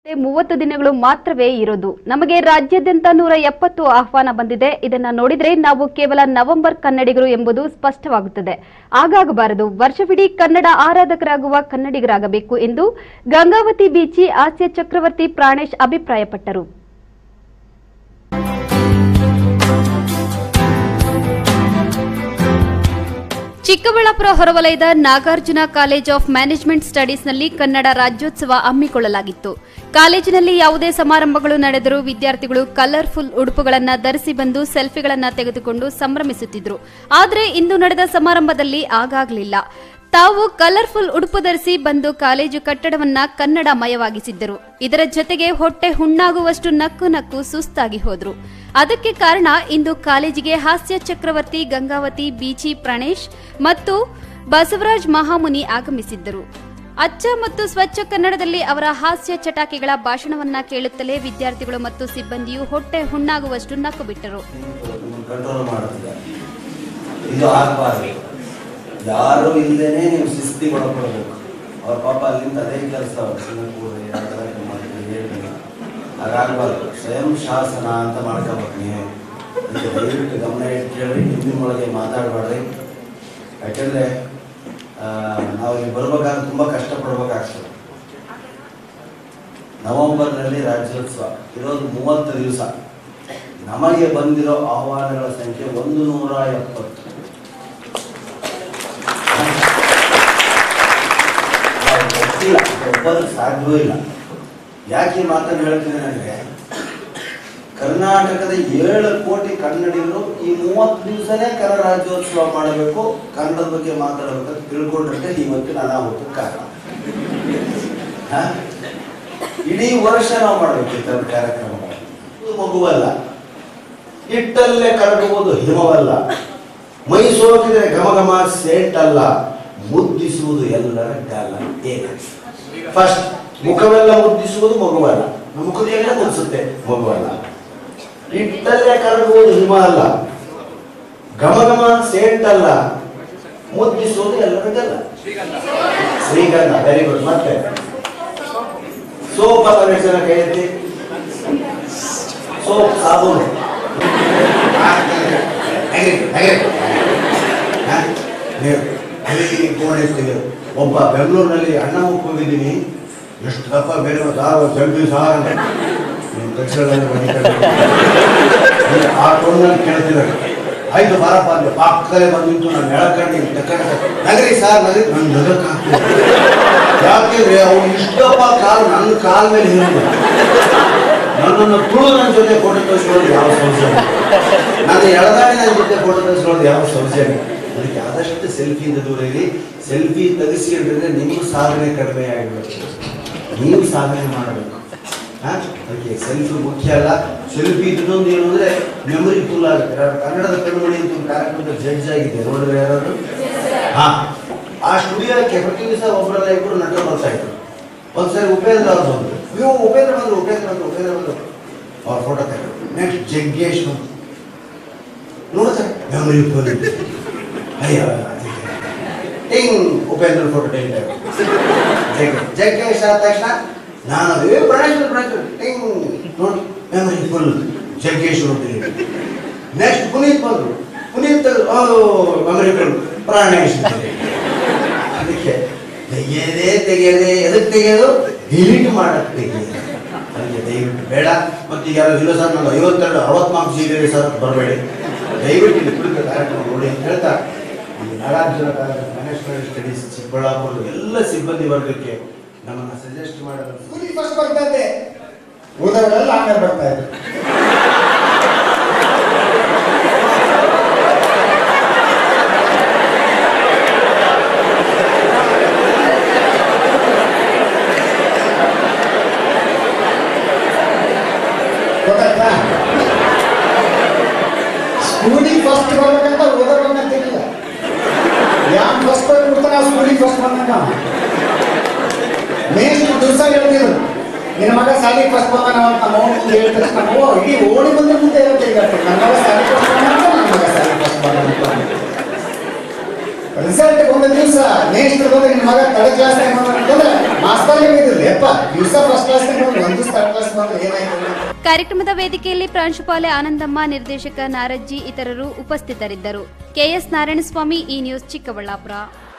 ಮೂವತ್ತು ದಿನಗಳು ಮಾತ್ರವೇ ಇರೋದು ನಮಗೆ ರಾಜ್ಯಾದ್ಯಂತ ನೂರ ಎಪ್ಪತ್ತು ಆಹ್ವಾನ ಬಂದಿದೆ ಇದನ್ನ ನೋಡಿದ್ರೆ ನಾವು ಕೇವಲ ನವೆಂಬರ್ ಕನ್ನಡಿಗರು ಎಂಬುದು ಸ್ಪಷ್ಟವಾಗುತ್ತದೆ ಹಾಗಾಗಬಾರದು ವರ್ಷವಿಡೀ ಕನ್ನಡ ಆರಾಧಕರಾಗುವ ಕನ್ನಡಿಗರಾಗಬೇಕು ಎಂದು ಗಂಗಾವತಿ ಬೀಚಿ ಹಾಸ್ಯ ಚಕ್ರವರ್ತಿ ಪ್ರಾಣೇಶ್ ಅಭಿಪ್ರಾಯಪಟ್ಟರು ಚಿಕ್ಕಬಳ್ಳಾಪುರ ಹೊರವಲಯದ ನಾಗಾರ್ಜುನ ಕಾಲೇಜ್ ಆಫ್ ಮ್ಯಾನೇಜ್ಮೆಂಟ್ ಸ್ಟಡೀಸ್ನಲ್ಲಿ ಕನ್ನಡ ರಾಜ್ಯೋತ್ಸವ ಹಮ್ಮಿಕೊಳ್ಳಲಾಗಿತ್ತು ಕಾಲೇಜಿನಲ್ಲಿ ಯಾವುದೇ ಸಮಾರಂಭಗಳು ನಡೆದರೂ ವಿದ್ಯಾರ್ಥಿಗಳು ಕಲರ್ಫುಲ್ ಉಡುಪುಗಳನ್ನು ಧರಿಸಿ ಬಂದು ಸೆಲ್ಫಿಗಳನ್ನು ತೆಗೆದುಕೊಂಡು ಸಂಭ್ರಮಿಸುತ್ತಿದ್ದರು ಆದರೆ ಇಂದು ನಡೆದ ಸಮಾರಂಭದಲ್ಲಿ ಆಗಾಗಲಿಲ್ಲ ತಾವು ಕಲರ್ಫುಲ್ ಉಡುಪು ಧರಿಸಿ ಬಂದು ಕಾಲೇಜು ಕಟ್ಟಡವನ್ನ ಕನ್ನಡಮಯವಾಗಿಸಿದ್ದರು ಇದರ ಜೊತೆಗೆ ಹೊಟ್ಟೆ ಹುಣ್ಣಾಗುವಷ್ಟು ನಕ್ಕು ನಕ್ಕು ಸುಸ್ತಾಗಿ ಹೋದ್ರು ಅದಕ್ಕೆ ಕಾರಣ ಇಂದು ಕಾಲೇಜಿಗೆ ಹಾಸ್ಯ ಚಕ್ರವರ್ತಿ ಗಂಗಾವತಿ ಬೀಚಿ ಪ್ರಣೇಶ್ ಮತ್ತು ಬಸವರಾಜ್ ಮಹಾಮುನಿ ಆಗಮಿಸಿದ್ದರು ಅಚ್ಚ ಮತ್ತು ಸ್ವಚ್ಛ ಕನ್ನಡದಲ್ಲಿ ಅವರ ಹಾಸ್ಯ ಚಟಾಕಿಗಳ ಭಾಷಣವನ್ನ ಕೇಳುತ್ತಲೇ ವಿದ್ಯಾರ್ಥಿಗಳು ಮತ್ತು ಸಿಬ್ಬಂದಿಯು ಹೊಟ್ಟೆ ಹುಣ್ಣಾಗುವಷ್ಟು ನಕ್ಕು ಬಿಟ್ಟರು ಕಂಟ್ರೋಲ್ ಮಾಡುತ್ತಿದ್ದಾರೆ ಇದು ಆಗಬಾರ್ದು ಯಾರು ಇಲ್ಲದೇನೆ ನೀವು ಶಿಸ್ತಿಗೆ ಒಳಪಡಬೇಕು ಅವ್ರ ಪಾಪ ಅಲ್ಲಿಂದ ಅದೇ ಕೆಲಸ ಕೂಡ್ರಿ ಆ ಥರ ಮಾಡ್ತೀವಿ ಹೇಳಿ ಹಾಗಾಗಬಾರ್ದು ಸ್ವಯಂ ಶಾಸನ ಅಂತ ಮಾಡ್ಕೋಬೇಕು ನೀವು ಇದಕ್ಕೆ ದಯವಿಟ್ಟು ಗಮನ ಇಟ್ಟು ಕೇಳಿ ನಿಮ್ಮೊಳಗೆ ಮಾತಾಡಬೇಡ್ರಿ ಯಾಕೆಂದರೆ ನಾವು ಇಲ್ಲಿ ಬರ್ಬೇಕಾದ್ರೆ ತುಂಬ ಕಷ್ಟಪಡ್ಬೇಕಾಗ್ತದೆ ನವೆಂಬರ್ನಲ್ಲಿ ರಾಜ್ಯೋತ್ಸವ ಇರೋದು ಮೂವತ್ತು ದಿವಸ ನಮಗೆ ಬಂದಿರೋ ಆಹ್ವಾನಗಳ ಸಂಖ್ಯೆ ಒಂದು ನೂರ ಎಪ್ಪತ್ತು ನಾವು ಗೊತ್ತಿಲ್ಲ ಒಬ್ಬರಿಗೆ ಸಾಧ್ಯವೂ ಇಲ್ಲ ಯಾಕೆ ಈ ಮಾತನ್ನು ಹೇಳ್ತಿದ್ದೇನೆ ಅಂದರೆ ಕರ್ನಾಟಕದ ಏಳು ಕೋಟಿ ಕನ್ನಡಿಗರು ಈ ಮೂವತ್ತು ದಿವಸನೇ ಕನ್ನಡ ರಾಜ್ಯೋತ್ಸವ ಮಾಡಬೇಕು ಕನ್ನಡದ ಬಗ್ಗೆ ಮಾತಾಡಬೇಕಂತ ತಿಳ್ಕೊಂಡ್ರೆ ಇವತ್ತು ನಾನು ಅವತ್ತು ಕಾರಣ ಹ? ಇಡೀ ವರ್ಷ ನಾವು ಮಾಡಬೇಕು ಈ ಥರದ ಕಾರ್ಯಕ್ರಮಗಳು ಇದು ಮಗುವಲ್ಲ ಹಿಟ್ಟಲ್ಲೇ ಕರಗುವುದು ಹಿಮವಲ್ಲ ಮೈ ಸೋಕಿದರೆ ಘಮ ಘಮ ಸೇಂಟ್ ಅಲ್ಲ ಮುದ್ದಿಸುವುದು ಎಲ್ಲರ ಗಾಲ ಏನು ಫಸ್ಟ್ ಮುಖವೆಲ್ಲ ಮುದ್ದಿಸುವುದು ಮಗುವಲ್ಲ ಮುಖದೆಲ್ಲ ಮುಗಿಸುತ್ತೆ ಮಗುವಲ್ಲ ಹಿಟ್ಟಲ್ಲೇ ಕರಗುವುದು ಹಿಮ ಅಲ್ಲ ಘಮ ಘಮ ಸೇಂಟ್ ಅಲ್ಲ ಮುದ್ದಿಸುವುದು ಎಲ್ಲರ ಗಲ್ಲ ಶ್ರೀಗಂಧ ವೆರಿ ಗುಡ್ ಮತ್ತೆ ಸೋಪ್ ಅಂತ ಎಷ್ಟು ಜನ ಕೈ ಎತ್ತಿ ಸೋಪ್ ಸಾಬೂನು ಹೇಗೆ ಹೇಗೆ ಹಾ? ನೀವು ಅಲ್ಲಿ ಗೋಣೆ ತೆಗೆದು ಒಬ್ಬ ಬೆಂಗಳೂರಿನಲ್ಲಿ ಅಣ್ಣ ಹೋಗಿದ್ದೀನಿ ಎಷ್ಟು ದಪ್ಪ ಬೇರೆ ಸಾರ ಜಂಬಿ ಸಾರ ನೀವು ತಕ್ಷಣದಲ್ಲಿ ಬಂದಿದ್ದಾರೆ ಆ ಟೋನಲ್ಲಿ ಕೇಳ್ತಿದ್ದಾರೆ ಆಯ್ತು ಬಾರಪ್ಪ ಅಲ್ಲಿ ಪಕ್ಕದಲ್ಲೇ ಬಂದಿತ್ತು ನಾನು ಎಳಕಂಡು ತಕ್ಕಂಡು ನಗರಿ ಸರ್ ನಗರಿ ನನ್ನ ನಗಕ್ಕೆ ಯಾಕೆಂದ್ರೆ ಅವ್ನು ಇಷ್ಟಪ್ಪ ಕಾಲು ನನ್ನ ಕಾಲ ಮೇಲೆ ಹಿರಿದ ನನ್ನನ್ನು ತುಳು ನನ್ನ ಜೊತೆ ಫೋಟೋ ತೆಗೆಸ್ಕೊಳ್ಳೋದು ಯಾವ ಸಮಸ್ಯೆ ಇಲ್ಲ. ನಾನು ಎಳೆದಾಡಿ ನನ್ನ ಜೊತೆ ಫೋಟೋ ತೆಗೆಸ್ಕೊಳ್ಳೋದು ಯಾವ ಸಮಸ್ಯೆ ಇಲ್ಲ ಅದಕ್ಕೆ ಆದಷ್ಟು ಸೆಲ್ಫಿಯಿಂದ ದೂರ ಇರಿ ಸೆಲ್ಫಿ ತೆಗೆಸಿಕೊಂಡ್ರೆ ನಿಮ್ಮ ಸಾಧನೆ ಕಡಿಮೆ ಆಗಿಬಿಡುತ್ತೆ ನೀವು ಸಾಧನೆ ಮಾಡಬೇಕು ಹಾ? ಅದಕ್ಕೆ ಸೆಲ್ಫಿ ಮುಖ್ಯ ಅಲ್ಲ ಸೆಲ್ಫಿ ಇನ್ನೊಂದು ಏನು ಅಂದ್ರೆ ಮೆಮೊರಿ ಫುಲ್ ಆಗುತ್ತೆ ನಾನು ಕನ್ನಡದ ಕಣ್ಮಣಿ ಅಂತ ಒಂದು ಕಾರ್ಯಕ್ರಮದ ಜಡ್ಜ್ ಆಗಿದೆ ನೋಡಿದ್ರೆ ಯಾರಾದ್ರು ಹಾ ಆ ಸ್ಟುಡಿಯೋಕ್ಕೆ ಪ್ರತಿ ದಿವಸ ಒಬ್ಬರಲ್ಲ ಇಬ್ಬರು ನಟರು ಬರ್ತಾ ಇದ್ರು ಒಂದ್ಸರಿ ಉಪೇಂದ್ರ ಅವ್ರು ಬಂದ್ರು ಅಯ್ಯೋ ಉಪೇಂದ್ರ ಬಂದ್ರು ಉಪೇಂದ್ರ ಬಂದ್ರು ಉಪೇಂದ್ರ ಬಂದ್ರು ಅವ್ರ ಫೋಟೋ ತೆಗೆದ್ರು ನೆಕ್ಸ್ಟ್ ಜಗ್ಗೇಶ್ ಬಂದ್ರು ನೋಡ್ತಾರೆ ಮೆಮೊರಿ ಫುಲ್ ಅಯ್ಯೋ ಟಿಂಗ್ ಉಪೇಂದ್ರ ಫೋಟೋ ಟೈಮ್ ಜಗ್ಗೇಶ್ ಆದ ತಕ್ಷಣ ನಾನು ಏ ಪ್ರಣೇಶ್ ಪ್ರಣೇಶ್ ಟಿಂಗ್ ನೋಡಿ ಮೆಮೊರಿ ಫುಲ್ ಜಗ್ಗೇಶ್ ನೋಡ್ತೀನಿ ನೆಕ್ಸ್ಟ್ ಪುನೀತ್ ಬಂದ್ರು ಪುನೀತ್ ಓ ಮೆಮೊರಿ ಫುಲ್ ಪ್ರಾಣೇಶ್ ಅಂತಿದೆ. ಅದಕ್ಕೆ ತೆಗೆಯದೇ ತೆಗೆಯದೆ ಎದಕ್ಕೆ ತೆಗೆಯೋದು ಡಿಲೀಟ್ ಮಾಡಕ್ಕೆ ತೆಗೆಯೋದು ಅದಕ್ಕೆ ದಯವಿಟ್ಟು ಬೇಡ ಮತ್ತು ಈಗ ಯಾರು ಇಲ್ಲ ಸರ್ ನಾನು ಐವತ್ತೆರಡು ಅರವತ್ನಾಲ್ಕು ಜಿ ಬಿ ಸರ್ ಬರಬೇಡಿ ದಯವಿಟ್ಟು ಇಲ್ಲಿ ಕುರಿತ ಕಾರ್ಯಕ್ರಮ ನೋಡಿ ಅಂತ ಹೇಳ್ತಾ ಈ ನಾಗಾರ್ಜುನ ಕಾಲೇಜ್ ಮ್ಯಾನೇಜ್ಮೆಂಟ್ ಸ್ಟಡೀಸ್ ಚಿಕ್ಕಬಳ್ಳಾಪುರದ ಎಲ್ಲ ಸಿಬ್ಬಂದಿ ವರ್ಗಕ್ಕೆ ನಮ್ಮನ್ನು ಸಜೆಸ್ಟ್ ಮಾಡೋದು ಕೂಲಿ ಫಸ್ಟ್ ಬರ್ತಾ ಇದ್ದೆ ಉಳಿದವರೆಲ್ಲ ಆಮೇಲೆ ಬರ್ತಾ ಇದ್ರು ಗೊತ್ತಾಯ್ತಾ ಸ್ಕೂಲಿಗೆ ಫಸ್ಟ್ ಬರ್ಬೇಕಂತ ಉಳಿದವ್ರು ಬಂದಂತಿಲ್ಲ ಯಾನ್ ಫಸ್ಟ್ ಬಂದ್ಬಿಡ್ತಾನೆ ಆ ಸ್ಕೂಲಿಗೆ ಫಸ್ಟ್ ಬಂದಂಗ ಮೇಷ್ಟು ದಿವಸ ಹೇಳ್ತಿದ್ರು ನಿನ್ನ ಮಗ ಸಾಲಿಗೆ ಫಸ್ಟ್ ಬಂದ ನಾವು ನಮ್ಮ ಅವ್ನ ಮುಂದೆ ಹೇಳ್ತಾರೆ ನಮ್ಮ ಅವ್ವ ಇಡೀ ಓಡಿ ಬಂದ ಮುಂದೆ ಹೇಳುತ್ತೆ ಈಗ ನನ್ನ ಮಗ ಸಾಲಿಗೆ ಫಸ್ಟ್ ಬಂದ ನನ್ನ ಮಗ ಸಾಲಿಗೆ ಫಸ್ಟ್ ಬಂದ ರಿಸಲ್ಟ್ ಒಂದು ದಿವಸ ನೆಕ್ಸ್ಟ್ ಬಂದ ನಿನ್ನ ಮಗ ತರ್ಡ್ ಕ್ಲಾಸ್ ಅಂತಂದ್ರೆ ಮಾಸ್ತರ್ ಹೇಳಿದ್ರು ಯಪ್ಪ ದಿವಸ ಫಸ್ಟ್ ಕ್ಲಾಸ್ ಒಂದು ಫಸ್ಟ್ ಬಂದ್ರೆ ಏನಾಯ್ತು ಹೇಳಿ? ಕಾರ್ಯಕ್ರಮದ ವೇದಿಕೆಯಲ್ಲಿ ಪ್ರಾಂಶುಪಾಲೆ ಆನಂದಮ್ಮ ನಿರ್ದೇಶಕ ನಾರಜ್ಜಿ ಇತರರು ಉಪಸ್ಥಿತರಿದ್ದರು ಕೆಎಸ್ ನಾರಾಯಣಸ್ವಾಮಿ ಈ ನ್ಯೂಸ್ ಚಿಕ್ಕಬಳ್ಳಾಪುರ